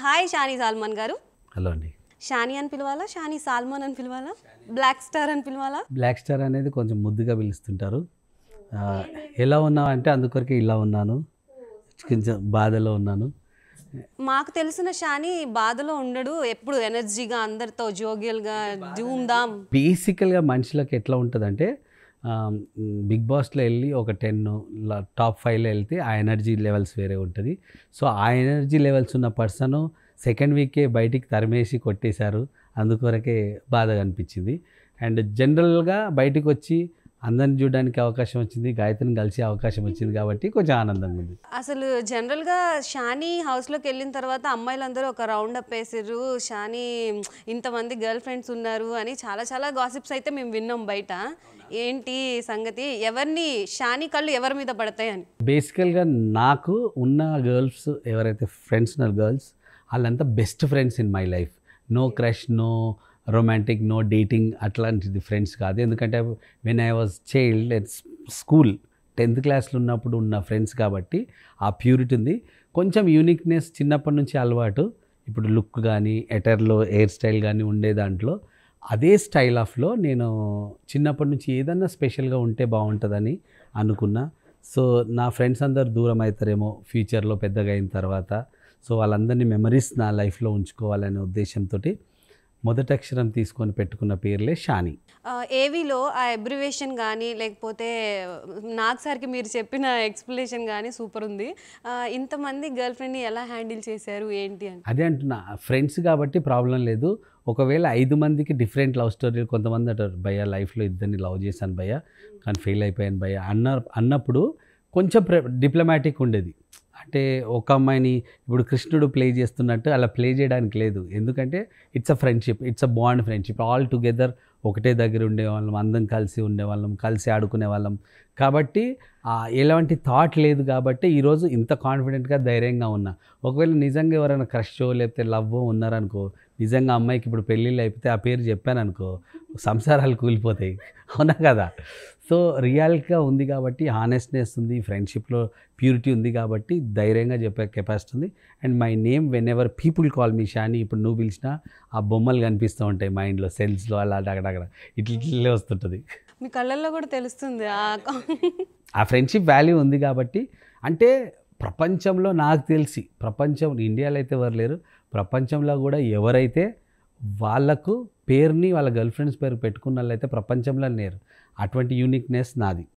hi Shani Salmon గారు hello అండి షానీ అని పిలవాలా షానీ సాల్మన్ అని పిలవాలా బ్లాక్ స్టార్ అని పిలవాలా బ్లాక్ స్టార్ అనేది కొంచెం ముద్దుగా పిలుస్తుంటారు ఆ, ఎలా ఉన్నావు అంటే అందుకొరకే ఇలా ఉన్నాను కొంచెం బాధలో ఉన్నాను మాకు తెలిసిన షానీ బాధలో ఉండడు ఎప్పుడు ఎనర్జీగా అందరితో జోగియల్గా ధూమ్ ధామ్ బేసికల్గా మనుషులకు ఎట్లా ఉంటుందంటే ఆ, బిగ్ బాస్లో వెళ్ళి ఒక టెన్ టాప్ ఫైవ్లో వెళ్తే ఆ ఎనర్జీ లెవెల్స్ వేరే ఉంటుంది సో ఆ ఎనర్జీ లెవెల్స్ ఉన్న పర్సన్ సెకండ్ వీకే బయటికి తరిమేసి కొట్టేశారు అందుకొరకే బాధగా అనిపించింది అండ్ జనరల్గా బయటికి వచ్చి అందరిని చూడడానికి అవకాశం వచ్చింది గాయత్రిని కలిసే అవకాశం వచ్చింది కాబట్టి కొంచెం ఆనందంగా ఉంది అసలు జనరల్గా షానీ హౌస్లోకి వెళ్ళిన తర్వాత అమ్మాయిలందరూ ఒక రౌండ్ అప్ వేసారు షానీ ఇంతమంది గర్ల్ ఫ్రెండ్స్ ఉన్నారు అని చాలా చాలా గాసిప్స్ అయితే మేము విన్నాం బయట ఏంటి సంగతి ఎవరిని షానీ కళ్ళు ఎవరి మీద పడతాయి అని బేసికల్గా నాకు ఉన్న గర్ల్స్ ఎవరైతే ఫ్రెండ్స్ ఉన్నారు గర్ల్స్ వాళ్ళంతా best friends in my life no crush no romantic no dating అట్లాంటిది ఫ్రెండ్స్ కాదు ఎందుకంటే when I was child at school tenth క్లాస్లో ఉన్నప్పుడు ఉన్న ఫ్రెండ్స్ కాబట్టి ఆ ప్యూరిటీ ఉంది కొంచెం యూనిక్నెస్ చిన్నప్పటి నుంచి అలవాటు ఇప్పుడు లుక్ కానీ ఎటర్లో హెయిర్ స్టైల్ కానీ ఉండే దాంట్లో అదే స్టైల్ ఆఫ్లో నేను చిన్నప్పటి నుంచి ఏదన్నా స్పెషల్గా ఉంటే బాగుంటుందని అనుకున్నా సో నా ఫ్రెండ్స్ అందరు దూరం అవుతారేమో ఫ్యూచర్లో పెద్దగా అయిన తర్వాత సో వాళ్ళందరినీ మెమరీస్ నా లైఫ్లో ఉంచుకోవాలనే ఉద్దేశంతో మొదటి అక్షరం తీసుకొని పెట్టుకున్న పేర్లే షాని ఏవీలో ఆ అబ్రివేషన్ కానీ లేకపోతే నాగ్ సార్కి మీరు చెప్పిన ఎక్స్ప్లెనేషన్ కానీ సూపర్ ఉంది ఆ, ఇంతమంది గర్ల్ ఫ్రెండ్ని ఎలా హ్యాండిల్ చేశారు ఏంటి అని అదే అంటున్నా ఫ్రెండ్స్ కాబట్టి ప్రాబ్లం లేదు ఒకవేళ ఐదు మందికి డిఫరెంట్ లవ్ స్టోరీలు కొంతమంది అంటారు భయ్య లైఫ్లో ఇద్దరిని లవ్ చేశాను భయ్య కానీ ఫెయిల్ అయిపోయాను భయ్య అన్న అన్నప్పుడు కొంచెం ప్ర డిప్లొమాటిక్ ఉండేది అంటే ఒక అమ్మాయిని ఇప్పుడు కృష్ణుడు ప్లే చేస్తున్నట్టు అలా ప్లే చేయడానికి లేదు ఎందుకంటే it's a friendship it's a bond friendship all together ఒకటే దగ్గర ఉండేవాళ్ళం అందరం కలిసి ఉండేవాళ్ళం కలిసి ఆడుకునే వాళ్ళం కాబట్టి ఆ, ఎలాంటి థాట్ లేదు కాబట్టి ఈరోజు ఇంత కాన్ఫిడెంట్గా ధైర్యంగా ఉన్నా ఒకవేళ నిజంగా ఎవరైనా క్రషో లేకపోతే లవ్ ఉన్నారనుకో నిజంగా అమ్మాయికి ఇప్పుడు పెళ్ళిళ్ళు అయిపోతే ఆ పేరు చెప్పాను అనుకో సంసారాలు కూలిపోతాయి అవునా కదా సో రియాలిటీగా ఉంది కాబట్టి హానెస్ట్నెస్ ఉంది ఫ్రెండ్షిప్లో ప్యూరిటీ ఉంది కాబట్టి ధైర్యంగా చెప్పే కెపాసిటీ ఉంది and my name whenever people call me Shani ఇప్పుడు నువ్వు పిలిచినా ఆ బొమ్మలు కనిపిస్తూ ఉంటాయి మైండ్లో సెల్స్లో అలా అక్కడ ఇట్లా ఇట్లే వస్తుంటుంది మీ కళ్ళల్లో కూడా తెలుస్తుంది ఆ ఆ ఫ్రెండ్షిప్ వాల్యూ ఉంది కాబట్టి అంటే ప్రపంచంలో నాకు తెలిసి ప్రపంచం ఇండియాలో అయితే ఎవరు లేరు ప్రపంచంలో కూడా ఎవరైతే వాళ్ళకు పేరుని వాళ్ళ గర్ల్ ఫ్రెండ్స్ పేరు పెట్టుకున్న వాళ్ళైతే ప్రపంచంలో లేరు అటువంటి యూనిక్నెస్ నాది